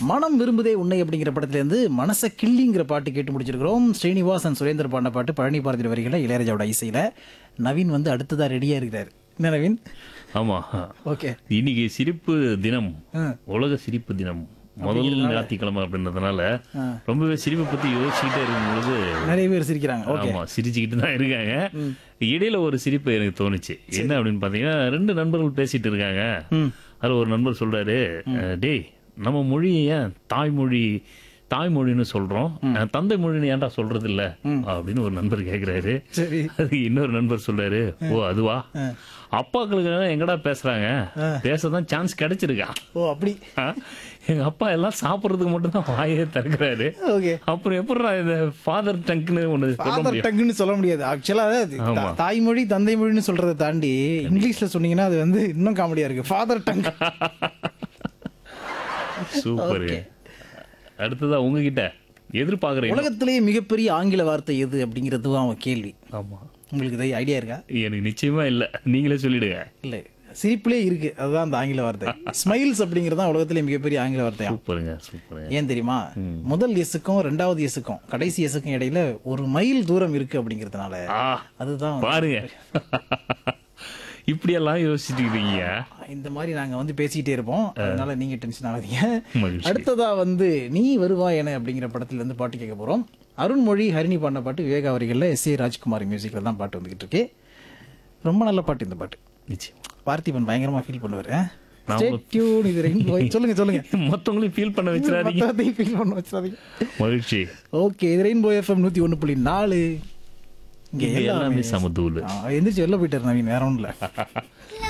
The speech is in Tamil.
மனம் விரும்புதே உன்னை அப்படிங்கிற படத்துலேருந்து மனச கிள்ளிங்கிற பாட்டு கேட்டு முடிச்சிருக்கிறோம் ஸ்ரீனிவாசன் சுரேந்தர் பாடின பாட்டு பழனி பாரதி வரிகளை இளையராஜாவோட இசையில் நவீன் வந்து அடுத்ததாக ரெடியாக இருக்கிறார் என்ன நவீன் ஆமா ஓகே இன்னைக்கு சிரிப்பு தினம் ஆ. உலக சிரிப்பு தினம் முதல் ஞாயிற்றுக்கிழமை அப்படின்றதுனால ரொம்பவே சிரிப்பை பத்தி யோசிச்சுக்கிட்டே இருக்கும் பொழுது நிறைய பேர் சிரிக்கிறாங்க ஓகே ஆமா சிரிச்சுக்கிட்டு தான் இருக்காங்க இடையில ஒரு சிரிப்பு எனக்கு தோணுச்சு என்ன அப்படின்னு பாத்தீங்கன்னா ரெண்டு நண்பர்கள் பேசிட்டு இருக்காங்க அதுல ஒரு நண்பர் சொல்றாரு அஹ், டேய் நம்ம மொழி ஏன் தாய்மொழி தாய்மொழின்னு சொல்றோம் அஹ், தந்தை மொழின்னு ஏன்டா சொல்றது இல்ல அப்படின்னு ஒரு நண்பர் கேக்குறாரு சரி அதுக்கு இன்னொரு நண்பர் சொல்றாரு ஓ அதுவா அப்பாக்களுக்கு எங்கடா பேசுறாங்க பேசதான் சான்ஸ் கிடைச்சிருக்கா ஓ அப்படி ஆ? எங்க அப்பா எல்லாம் சாப்பிடுறதுக்கு மட்டும்தான் வாயே திறக்கிறாரு ஓகே அப்புறம் எப்படிடா இந்த ஃபாதர் டங்க்னு ஒண்ணு சொல்ல ஃபாதர் முடியும் டங்குன்னு சொல்ல முடியாது ஆக்சுவலாக ஆமா. தாய்மொழி தந்தை மொழின்னு சொல்றதை தாண்டி இங்கிலீஷ்ல சொன்னீங்கன்னா அது வந்து இன்னும் காமெடியா இருக்கு ஃபாதர் டங் சூப்பர் அடுத்ததா உங்ககிட்ட எதிர்பார்க்குறேன் உலகத்திலேயே மிகப்பெரிய ஆங்கில வார்த்தை எது அப்படிங்கிறது தான் அவன் கேள்வி ஆமா உங்களுக்கு இதை ஐடியா இருக்கா எனக்கு நிச்சயமா இல்ல நீங்களே சொல்லிடுங்க இல்லை சிரிப்பிலே இருக்கு அதுதான் அந்த ஆங்கில வார்த்தை ஸ்மைல்ஸ் அப்படிங்கிறது தான் உலகத்திலே மிகப்பெரிய ஆங்கில வார்த்தையா சூப்பருங்க சூப்பருங்க ஏன் தெரியுமா முதல் எசுக்கும் ரெண்டாவது எசுக்கும் கடைசி எசுக்கும் இடையில ஒரு மைல் தூரம் இருக்கு அப்படிங்கிறதுனால ஆ அதுதான் பாருங்க இப்படியெல்லாம் யோசிச்சுட்டு இருக்கீங்க இந்த மாதிரி நாங்க வந்து பேசிக்கிட்டே இருப்போம் அதனால நீங்க டென்ஷன் ஆகாதீங்க மகிழ்ச்சி. அடுத்ததா வந்து நீ வருவா என அப்படிங்கிற படத்துல இருந்து பாட்டு கேட்க போறோம் அருண்மொழி ஹரிணி பாடின பாட்டு விவேகா வரிகளில் எஸ் ஏ ராஜ்குமார் மியூசிக்ல தான் பாட்டு வந்துகிட்டு இருக்கு ரொம்ப நல்ல பாட்டு இந்த பாட்டு நிச்சயம் பார்த்திபன் பயங்கரமா ஃபீல் பண்ணுவாரு நான் Stay tuned, இது ரெயின்போ. சொல்லுங்க சொல்லுங்க மத்தவங்களையும் ஃபீல் பண்ண வச்சிடாதீங்க மத்தவத்தையும் feel பண்ண வச்சிடாதீங்க மகிழ்ச்சி ஓகே இது ரெயின்போ எஃப்எம் நூத்தி ஒண்ணு புள்ளி நாலு இங்க இங்க எல்லாமே எல்லாமே சமதூள் ஆ, எந்திரிச்சு வெளில போயிட்டாரு நவீன் வேற ஒண்ணும் இல்ல